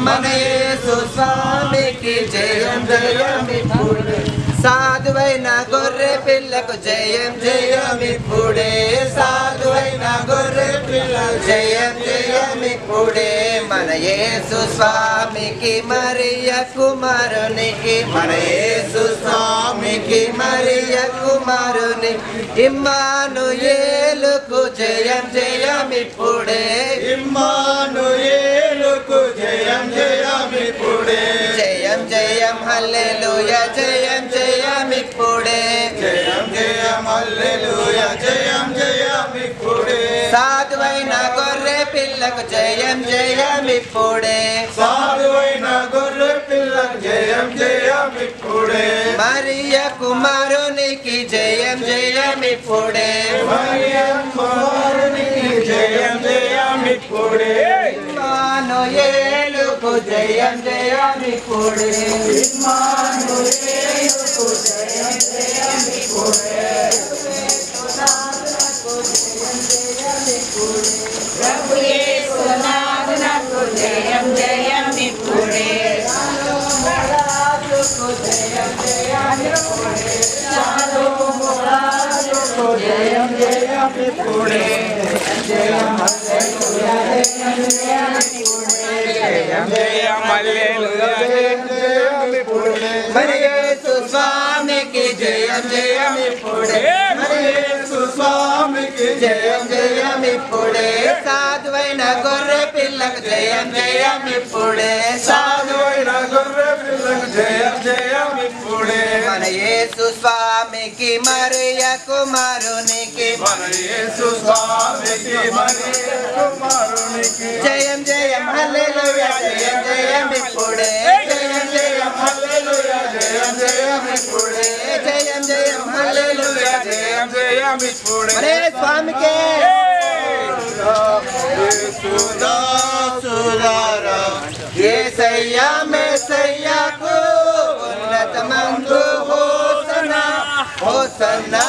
మన యేసు స్వామికి జయం జయం ఇప్పుడే సాధువైన గొర్రె పిల్లకు జయం జయం ఇప్పుడే సాధువైన గొర్రె పిల్ల జయం జయం ఇప్పుడే మన యేసు స్వామికి మరియ కుమారునికి మన యేసు స్వామికి మరియ కుమారుని ఇమ్మాను ఏలుకు జయం జయం ఇప్పుడే ఇమ్మాను ఏలుకు జయం జయం ఇప్పుడే జయం జయం హల్లెలూయ జయం జయం ఇప్పుడే జయం జయం హల్లెలూయ జయం జయం ఇప్పుడే సాధువైన గొర్రె పిల్లకు జయం జయం ఇప్పుడే సాధువైన గొర్రె పిల్లకు జయం జయం ఇప్పుడే మరియ కుమారునికి జయం జయం ఇప్పుడే మరియం కుమారునికి జయం జయం ఇప్పుడే ఇమ్మాను ఏలుకు జయం జయం ఇప్పుడే జయం జయం ఇప్పుడే జయం జయం ఇప్పుడే జయం జయం హల్లెలూయా జయం జయం ఇప్పుడే మరి యేసు స్వామికి జయం జయం ఇప్పుడే మరి యేసు స్వామికి జయం జయం ఇప్పుడే సాధువైన గొర్రె పిల్లకు జయం జయం ఇప్పుడే సాధువైన గొర్రె పిల్లకు జయం జయం ఇప్పుడే మన యేసు స్వామికి మరియ కుమారునికి మన యేసు స్వామికి మరి కుమారునికి జయం జయం హల్లెలూయా జయం జయం ఇప్పుడే జయం జయం హల్లెలూయా జయం జయం ఇప్పుడే జయం జయం హల్లెలూయా జయం జయం ఇప్పుడే మరే స్వామికే యేసుదాసులారా ఏసయ్యా మెసయ్యాకు ఉన్నతమందు హోసనా హోసనా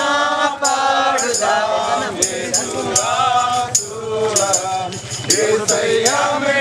పాడుదా యేసుదాసులారా యేసయ్యా